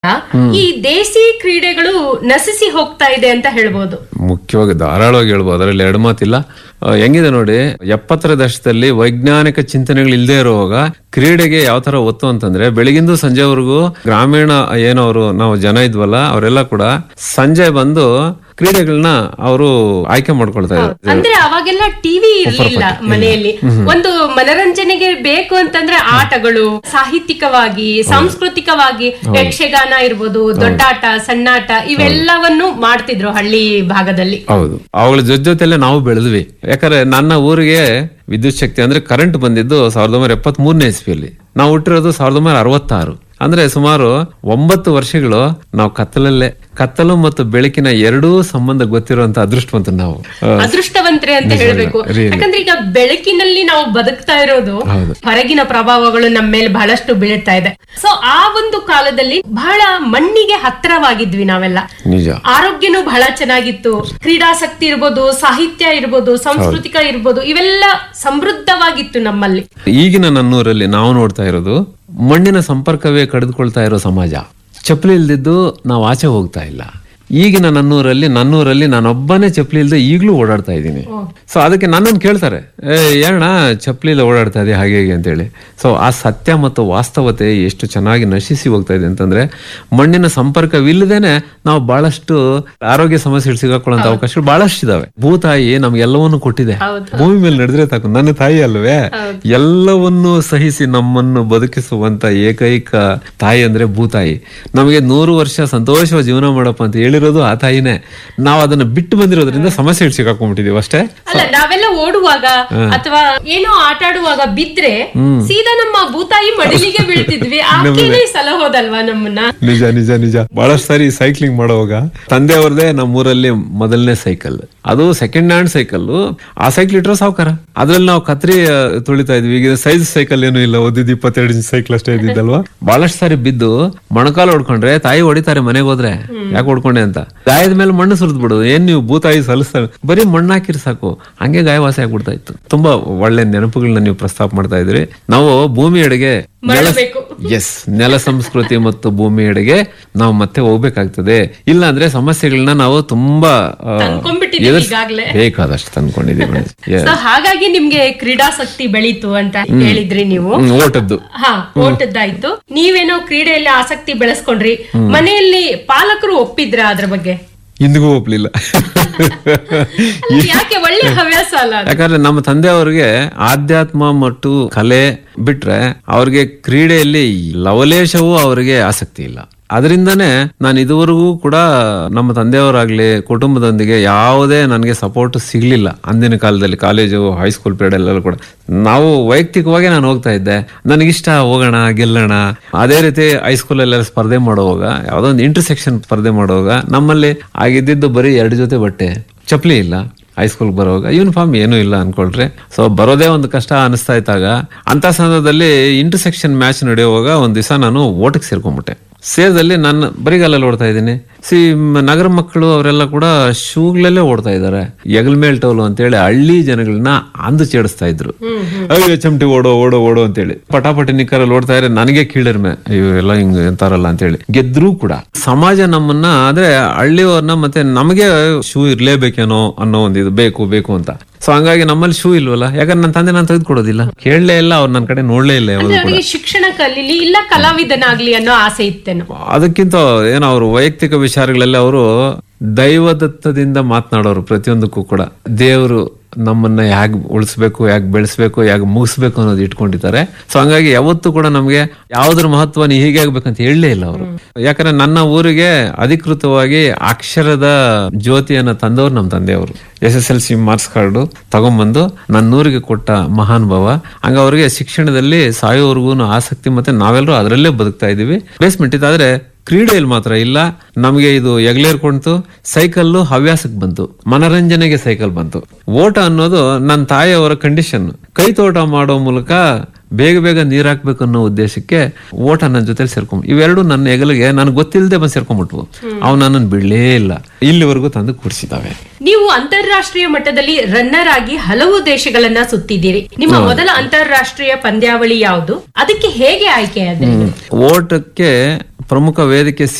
ಈ ದೇಸಿ ಕ್ರೀಡೆಗಳು ನಶಿಸಿ ಹೋಗ್ತಾ ಇದೆ ಅಂತ ಹೇಳ್ಬೋದು ಮುಖ್ಯವಾಗಿ ಧಾರಾಳವಾಗಿ ಹೇಳ್ಬೋದು ಅದರಲ್ಲಿ ಎರಡು ಮಾತಿಲ್ಲ ಆ, ಹೆಂಗಿದೆ ನೋಡಿ ಎಪ್ಪತ್ತರ ದಶಕದಲ್ಲಿ ವೈಜ್ಞಾನಿಕ ಚಿಂತನೆಗಳು ಇಲ್ಲದೆ ಇರುವಾಗ ಕ್ರೀಡೆಗೆ ಯಾವ ತರ ಒತ್ತು ಅಂತಂದ್ರೆ ಬೆಳಗಿಂದು ಸಂಜೆವರೆಗೂ ಗ್ರಾಮೀಣ ಏನವರು ನಾವು ಜನ ಇದ್ವಲ್ಲ ಅವರೆಲ್ಲ ಕೂಡ ಸಂಜೆ ಬಂದು ಕ್ರೀಡೆಗಳನ್ನ ಅವರು ಆಯ್ಕೆ ಮಾಡ್ಕೊಳ್ತಾ ಇದ್ರು ಅಂದ್ರೆ ಅವಾಗೆಲ್ಲ ಟಿವಿ ಇರ್ಲಿಲ್ಲ ಮನೆಯಲ್ಲಿ ಒಂದು ಮನರಂಜನೆಗೆ ಬೇಕು ಅಂತಂದ್ರೆ ಆಟಗಳು ಸಾಹಿತ್ಯಿಕವಾಗಿ ಸಾಂಸ್ಕೃತಿಕವಾಗಿ ಯಕ್ಷಗಾನ ಇರ್ಬೋದು ದೊಡ್ಡಾಟ ಸಣ್ಣಾಟ ಇವೆಲ್ಲವನ್ನು ಮಾಡ್ತಿದ್ರು ಹಳ್ಳಿ ಭಾಗದಲ್ಲಿ ಹೌದು ಅವುಗಳ ಜೊತೆ ಜೊತೆಲೆ ನಾವು ಬೆಳೆದ್ವಿ ಯಾಕಂದ್ರೆ ನನ್ನ ಊರಿಗೆ ವಿದ್ಯುತ್ ಶಕ್ತಿ ಅಂದ್ರೆ ಕರೆಂಟ್ ಬಂದಿದ್ದು ಸಾವಿರದ ಒಂಬೈನೂರ ಎಪ್ಪತ್ತ್ ಮೂರನೇ ಇಸ್ವಿಯಲ್ಲಿ ನಾವು ಹುಟ್ಟಿರೋದು ಸಾವಿರದ ಒಂಬೈನೂರ ಅರವತ್ತಾರು ಅಂದ್ರೆ ಸುಮಾರು ಒಂಬತ್ತು ವರ್ಷಗಳು ನಾವು ಕತ್ತಲಲ್ಲೇ ಕತ್ತಲು ಮತ್ತು ಬೆಳಕಿನ ಎರಡೂ ಸಂಬಂಧ ಗೊತ್ತಿರುವಂತ ಅದೃಷ್ಟವಂತ ನಾವು ಆ, ಅದೃಷ್ಟವಂತ್ರೆ ಅಂತ ನಿಜ, ಹೇಳ್ಬೇಕು really. ಯಾಕಂದ್ರೆ ಈಗ ಬೆಳಕಿನಲ್ಲಿ ನಾವು ಬದುಕ್ತಾ ಇರೋದು ಹೌದು. ಹೊರಗಿನ ಪ್ರಭಾವಗಳು ನಮ್ಮ ಮೇಲೆ ಬಹಳಷ್ಟು ಬೀಳ್ತಾ ಇದೆ ಸೊ ಆ ಒಂದು ಕಾಲದಲ್ಲಿ ಬಹಳ ಮಣ್ಣಿಗೆ ಹತ್ತಿರವಾಗಿದ್ವಿ ನಾವೆಲ್ಲ ನಿಜ ಆರೋಗ್ಯನೂ ಬಹಳ ಚೆನ್ನಾಗಿತ್ತು ಕ್ರೀಡಾಸಕ್ತಿ ಇರ್ಬೋದು ಸಾಹಿತ್ಯ ಇರ್ಬೋದು ಸಾಂಸ್ಕೃತಿಕ ಇರ್ಬೋದು ಇವೆಲ್ಲ ಸಮೃದ್ಧವಾಗಿತ್ತು ನಮ್ಮಲ್ಲಿ ಈಗಿನ ನನ್ನೂರಲ್ಲಿ ನಾವು ನೋಡ್ತಾ ಇರೋದು ಮಣ್ಣಿನ ಸಂಪರ್ಕವೇ ಕಡಿದುಕೊಳ್ತಾ ಇರೋ ಸಮಾಜ ಚಪ್ಪಲಿ ಇಲ್ದಿದ್ದು ನಾವು ಆಚೆ ಹೋಗ್ತಾ ಇಲ್ಲ ಈಗಿನ ನನ್ನೂರಲ್ಲಿ ನನ್ನೂರಲ್ಲಿ ನಾನೊಬ್ಬನೇ ಚಪ್ಪಲಿ ಇಲ್ದೆ ಈಗಲೂ ಓಡಾಡ್ತಾ ಇದ್ದೀನಿ ಸೊ ಅದಕ್ಕೆ ನನ್ನನ್ನು ಕೇಳ್ತಾರೆ ಏ ಏನಣ್ಣ ಚಪ್ಪಲಿ ಇಲ್ಲ ಓಡಾಡ್ತಾ ಇದೆ ಹಾಗೆ ಹೀಗೆ ಅಂತೇಳಿ ಸೊ ಆ ಸತ್ಯ ಮತ್ತು ವಾಸ್ತವತೆ ಎಷ್ಟು ಚೆನ್ನಾಗಿ ನಶಿಸಿ ಹೋಗ್ತಾ ಇದೆ ಅಂತಂದ್ರೆ ಮಣ್ಣಿನ ಸಂಪರ್ಕವಿಲ್ಲದೇನೆ ನಾವು ಬಹಳಷ್ಟು ಆರೋಗ್ಯ ಸಮಸ್ಯೆಗಳು ಸಿಗಾಕೊಳ್ಳುವಂತ ಅವಕಾಶಗಳು ಬಹಳಷ್ಟು ಇದಾವೆ ಭೂತಾಯಿ ನಮ್ಗೆಲ್ಲವನ್ನು ಕೊಟ್ಟಿದೆ ಹೌದು. ಭೂಮಿ ಮೇಲೆ ನಡೆದ್ರೆ ಸಾಕು ನನ್ನ ತಾಯಿ ಅಲ್ವೇ ಎಲ್ಲವನ್ನೂ ಸಹಿಸಿ ನಮ್ಮನ್ನು ಬದುಕಿಸುವಂತ ಏಕೈಕ ತಾಯಿ ಅಂದ್ರೆ ಭೂತಾಯಿ ನಮಗೆ ನೂರು ವರ್ಷ ಸಂತೋಷವಾಗಿ ಜೀವನ ಮಾಡಪ್ಪ ಅಂತ ಹೇಳಿರೋದು ಆ ತಾಯಿನೇ ನಾವು ಅದನ್ನ ಬಿಟ್ಟು ಬಂದಿರೋದ್ರಿಂದ ಸಮಸ್ಯೆಗಳು ಸಿಕ್ಕಾಕೊಂಡ್ಬಿಟ್ಟಿದೀವಿ ಅಷ್ಟೇ ಅಲ್ಲ ನಾವೆಲ್ಲ ಓಡುವಾಗ ಅಥವಾ ಏನೋ ಆಟ ಆಡುವಾಗ ಬಿದ್ರೆ ಸೀದಾ ನಮ್ಮ ಭೂತಾಯಿ ಮಡಿಲಿಗೆ ಬೀಳ್ತಿದ್ವಿ ಆಕೆನೇ ಸಲಹೋದಲ್ವಾ ನಮ್ಮನ್ನ ನಿಜ ನಿಜ ನಿಜ ಬಹಳಷ್ಟು ಸಾರಿ ಸೈಕ್ಲಿಂಗ್ ಮಾಡುವಾಗ ತಂದೆಯವ್ರದೇ ನಮ್ಮೂರಲ್ಲಿ ಮೊದಲನೇ ಸೈಕಲ್ ಅದು ಸೆಕೆಂಡ್ ಹ್ಯಾಂಡ್ ಸೈಕಲ್ ಆ ಸೈಕಲ್ ಇಟ್ಟರೆ ಸಾವುಕಾರ ಅದ್ರಲ್ಲಿ ನಾವು ಕತ್ರಿ ಆ, ತುಳಿತಾ ಇದ್ವಿ ಈಗ ಸೈಜ್ ಸೈಕಲ್ ಏನು ಇಲ್ಲ ಓದಿದ್ ಇಪ್ಪತ್ತೆರಡು ಇಂಚ್ ಸೈಕಲ್ ಅಷ್ಟೇ ಇದ್ದಿದ್ದಲ್ವಾ ಬಹಳಷ್ಟು ಸಾರಿ ಬಿದ್ದು ಮೊಣಕಾಲು ಹೊಡ್ಕೊಂಡ್ರೆ ತಾಯಿ ಹೊಡಿತಾರೆ ಮನೆಗೆ ಹೋದ್ರೆ ಯಾಕೆ ಹೊಡ್ಕೊಂಡೆ ಅಂತ ಗಾಯದ ಮೇಲೆ ಮಣ್ಣು ಸುರಿದ್ ಬಿಡು ಏನ್ ನೀವು ಭೂತಾಯಿ ಸಲ್ಲಿಸ್ತಾರೆ ಬರೀ ಮಣ್ಣು ಹಾಕಿರ್ ಸಾಕು ಹಂಗೆ ಗಾಯವಾಸಿ ಆಗ್ಬಿಡ್ತಾ ಇತ್ತು ತುಂಬಾ ಒಳ್ಳೆ ನೆನಪುಗಳನ್ನ ನೀವು ಪ್ರಸ್ತಾಪ ಮಾಡ್ತಾ ಇದ್ರಿ ನಾವು ಭೂಮಿ ಎಡೆಗೆ ನೆಲ ಮರಳಬೇಕು. ಎಸ್ ನೆಲ ಸಂಸ್ಕೃತಿ ಮತ್ತು ಭೂಮಿ ಎಡೆಗೆ ನಾವು ಮತ್ತೆ ಹೋಗ್ಬೇಕಾಗ್ತದೆ ಇಲ್ಲ ಅಂದ್ರೆ ಸಮಸ್ಯೆಗಳನ್ನ ನಾವು ತುಂಬಾ ಆ, ತಂದ್ಕೊಂಡ್ಬಿಟ್ಟಿದೀವಿ ಎದುರ್ಸ್- ಈಗಾಗ್ಲೇ. ಬೇಕಾದಷ್ಟು ತಂದ್ಕೊಂಡಿದೀವಿ Yes. ಸೊ ಹಾಗಾಗಿ ನಿಮ್ಗೆ ಕ್ರೀಡಾಸಕ್ತಿ ಬೆಳೀತು ಅಂತ ಹೇಳಿದ್ರಿ ನೀವು ಹ್ಮ್, ಓಟದ್ದು ಹಾ ಓಟದ್ದಾಯ್ತು ನೀವೇನೋ ಕ್ರೀಡೆಯಲ್ಲಿ ಆಸಕ್ತಿ ಬೆಳೆಸ್ಕೊಂಡ್ರಿ ಮನೆಯಲ್ಲಿ ಪಾಲಕರು ಒಪ್ಪಿದ್ರ ಅದ್ರ ಬಗ್ಗೆ ಇಂದಿಗೂ ಒಪ್ಲಿಲ್ಲ ಅಲ್ಲ, ಯಾಕೆ ಒಳ್ಳೆ ಹವ್ಯಾಸ ಅಲ್ಲ ಅದು? ಯಾಕಂದ್ರೆ ನಮ್ಮ ತಂದೆಯವ್ರಿಗೆ ಆಧ್ಯಾತ್ಮ ಮತ್ತು ಕಲೆ ಬಿಟ್ರೆ ಅವ್ರಿಗೆ ಕ್ರೀಡೆಯಲ್ಲಿ ಲವಲೇಶವೂ ಅವರಿಗೆ ಆಸಕ್ತಿ ಇಲ್ಲ ಅದರಿಂದನೇ ನಾನು ಇದುವರೆಗೂ ಕೂಡ ನಮ್ಮ ತಂದೆಯವರಾಗ್ಲಿ ಕುಟುಂಬದೊಂದಿಗೆ ಯಾವುದೇ ನನಗೆ ಸಪೋರ್ಟ್ ಸಿಗ್ಲಿಲ್ಲ ಅಂದಿನ ಕಾಲದಲ್ಲಿ ಕಾಲೇಜು ಹೈಸ್ಕೂಲ್ ಪೀರಿಯಡ್ ಎಲ್ಲ ಕೂಡ ನಾವು ವೈಯಕ್ತಿಕವಾಗಿ ನಾನು ಹೋಗ್ತಾ ಇದ್ದೆ ನನಗಿಷ್ಟ ಹೋಗೋಣ ಗೆಲ್ಲೋಣ ಅದೇ ರೀತಿ ಹೈಸ್ಕೂಲಲ್ಲೆಲ್ಲ ಸ್ಪರ್ಧೆ ಮಾಡುವಾಗ ಯಾವುದೋ ಒಂದು ಇಂಟರ್ಸೆಕ್ಷನ್ ಸ್ಪರ್ಧೆ ಮಾಡುವಾಗ ನಮ್ಮಲ್ಲಿ ಆಗಿದ್ದಿದ್ದು ಬರೀ ಎರಡು ಜೊತೆ ಬಟ್ಟೆ ಚಪ್ಪಲಿ ಇಲ್ಲ ಹೈಸ್ಕೂಲ್ ಬರುವಾಗ ಯೂನಿಫಾರ್ಮ್ ಏನೂ ಇಲ್ಲ ಅನ್ಕೊಳ್ರಿ ಸೊ ಬರೋದೇ ಒಂದು ಕಷ್ಟ ಅನಿಸ್ತಾ ಇದ್ದಾಗ ಅಂತ ಸಂದರ್ಭದಲ್ಲಿ ಇಂಟರ್ಸೆಕ್ಷನ್ ಮ್ಯಾಚ್ ನಡೆಯುವಾಗ ಒಂದ್ ದಿವಸ ನಾನು ಓಟಕ್ಕೆ ಸೇರ್ಕೊಂಡ್ಬಿಟ್ಟೆ ಸೇರ್ದಲ್ಲಿ ನಾನು ಬರಿಗಾಲಲ್ಲಿ ಓಡ್ತಾ ಇದ್ದೀನಿ ಸಿ ಮ್- ನಗರ ಮಕ್ಕಳು ಅವರೆಲ್ಲ ಕೂಡ ಶೂಗಳಲ್ಲೇ ಓಡ್ತಾ ಇದ್ದಾರೆ ಎಗಲ್ ಮೇಲ್ ಟೋಲು ಅಂತೇಳಿ ಹಳ್ಳಿ ಜನಗಳನ್ನ ಅಂದು ಚೇಡಿಸ್ತಾ ಇದ್ರು ಅಯ್ಯೋ ಚಮಟಿ ಓಡೋ ಓಡೋ ಓಡೋ ಅಂತೇಳಿ ಪಟಾಪಟಿ ನಿಕ್ಕರಲ್ಲಿ ಓಡ್ತಾ ಇದ್ರೆ ನನಗೆ ಕೀಳರ್ಮೆ ಅಯ್ಯೋ ಎಲ್ಲ ಹಿಂಗ್ ಎಂತಾರಲ್ಲ ಅಂತೇಳಿ ಗೆದ್ರೂ ಕೂಡ ಸಮಾಜ ನಮ್ಮನ್ನ ಆದ್ರೆ ಹಳ್ಳಿಯವ್ರನ್ನ ಮತ್ತೆ ನಮಗೆ ಶೂ ಇರ್ಲೇಬೇಕೇನೋ ಅನ್ನೋ ಒಂದು ಇದು ಬೇಕು ಬೇಕು ಅಂತ ಸೊ ಹಂಗಾಗಿ ನಮ್ಮಲ್ಲಿ ಶೂ ಇಲ್ವಲ್ಲ ಯಾಕಂದ್ರೆ ನನ್ನ ತಂದೆ ನಾನು ತೆಗೆದುಕೊಡೋದಿಲ್ಲ ಕೇಳಲೇ ಇಲ್ಲ ಅವ್ರು ನನ್ನ ಕಡೆ ನೋಡ್ಲೇ ಇಲ್ಲ ಯಾವಾಗ ಅಂದ್ರೆ ಅವರಿಗೆ ಶಿಕ್ಷಣ ಕಲೀಲಿ ಇಲ್ಲ ಕಲಾವಿದನಾಗ್ಲಿ ಅನ್ನೋ ಆಸೆ ಇತ್ತೇನೋ ಅದಕ್ಕಿಂತ ಏನೋ ಅವರು ವೈಯಕ್ತಿಕ ವಿಚಾರಗಳಲ್ಲಿ ಅವರು ದೈವದತ್ತದಿಂದ ಮಾತನಾಡೋರು ಪ್ರತಿಯೊಂದಕ್ಕೂ ಕೂಡ ದೇವರು ನಮ್ಮನ್ನ ಹೇಗ್ ಉಳಿಸ್ಬೇಕು ಹೇಗ್ ಬೆಳೆಸ್ಬೇಕು ಹೇಗ್ ಮುಗಿಸ್ಬೇಕು ಅನ್ನೋದು ಇಟ್ಕೊಂಡಿದ್ದಾರೆ ಸೊ ಹಂಗಾಗಿ ಯಾವತ್ತೂ ಕೂಡ ನಮ್ಗೆ ಯಾವ್ದ್ರ ಮಹತ್ವ ನೀ ಹೀಗೆ ಆಗ್ಬೇಕಂತ ಹೇಳಲೇ ಇಲ್ಲ ಅವರು ಯಾಕಂದ್ರೆ ನನ್ನ ಊರಿಗೆ ಅಧಿಕೃತವಾಗಿ ಅಕ್ಷರದ ಜ್ಯೋತಿಯನ್ನ ತಂದವರು ನಮ್ಮ ತಂದೆಯವರು S S L C marks card ತಗೊಂಬಂದು ನನ್ನ ಊರಿಗೆ ಕೊಟ್ಟ ಮಹಾನ್ ಭಾವ ಹಂಗ ಅವ್ರಿಗೆ ಶಿಕ್ಷಣದಲ್ಲಿ ಸಾಯೋವರೆಗೂ ಆಸಕ್ತಿ ಮತ್ತೆ ನಾವೆಲ್ಲರೂ ಅದರಲ್ಲೇ ಬದುಕ್ತಾ ಇದೀವಿ ಬೇಸ್ಮೆಂಟ್ ಇದಾದ್ರೆ ಕ್ರೀಡೆಯಲ್ಲಿ ಮಾತ್ರ ಇಲ್ಲ ನಮಗೆ ಇದು ಎಗ್ಲೇರ್ಕೊಂತು ಸೈಕಲ್ಲು ಹವ್ಯಾಸಕ್ಕೆ ಬಂತು ಮನರಂಜನೆಗೆ ಸೈಕಲ್ ಬಂತು ಓಟ ಅನ್ನೋದು ನನ್ನ ತಾಯಿಯವರ ಕಂಡೀಷನ್ ಕೈ ತೋಟ ಮಾಡೋ ಮೂಲಕ ಬೇಗ ಬೇಗ ನೀರ್ ಹಾಕ್ಬೇಕು ಅನ್ನೋ ಉದ್ದೇಶಕ್ಕೆ ಓಟ ನನ್ನ ಜೊತೆ ಸೇರ್ಕೊಂಡ್ ಇವೆರಡು ನನ್ನ ಹೆಗಲಿಗೆ ನನಗೆ ಗೊತ್ತಿಲ್ಲದೆ ಬಂದು ಸೇರ್ಕೊಂಡ್ಬಿಟ್ವು ಅವು ನನ್ನನ್ನು ಬಿಡ್ಲೇ ಇಲ್ಲ ಇಲ್ಲಿವರೆಗೂ ತಂದು ಕೂರಿಸಿದಾವೆ ನೀವು ಅಂತಾರಾಷ್ಟ್ರೀಯ ಮಟ್ಟದಲ್ಲಿ ರನ್ನರ್ ಆಗಿ ಹಲವು ದೇಶಗಳನ್ನ ಸುತ್ತಿದ್ದೀರಿ ನಿಮ್ಮ ಮೊದಲ ಅಂತಾರಾಷ್ಟ್ರೀಯ ಪಂದ್ಯಾವಳಿ ಯಾವುದು ಅದಕ್ಕೆ ಹೇಗೆ ಆಯ್ಕೆ ಆದ್ರಿ ಓಟಕ್ಕೆ ಪ್ರಮುಖ ವೇದಿಕೆ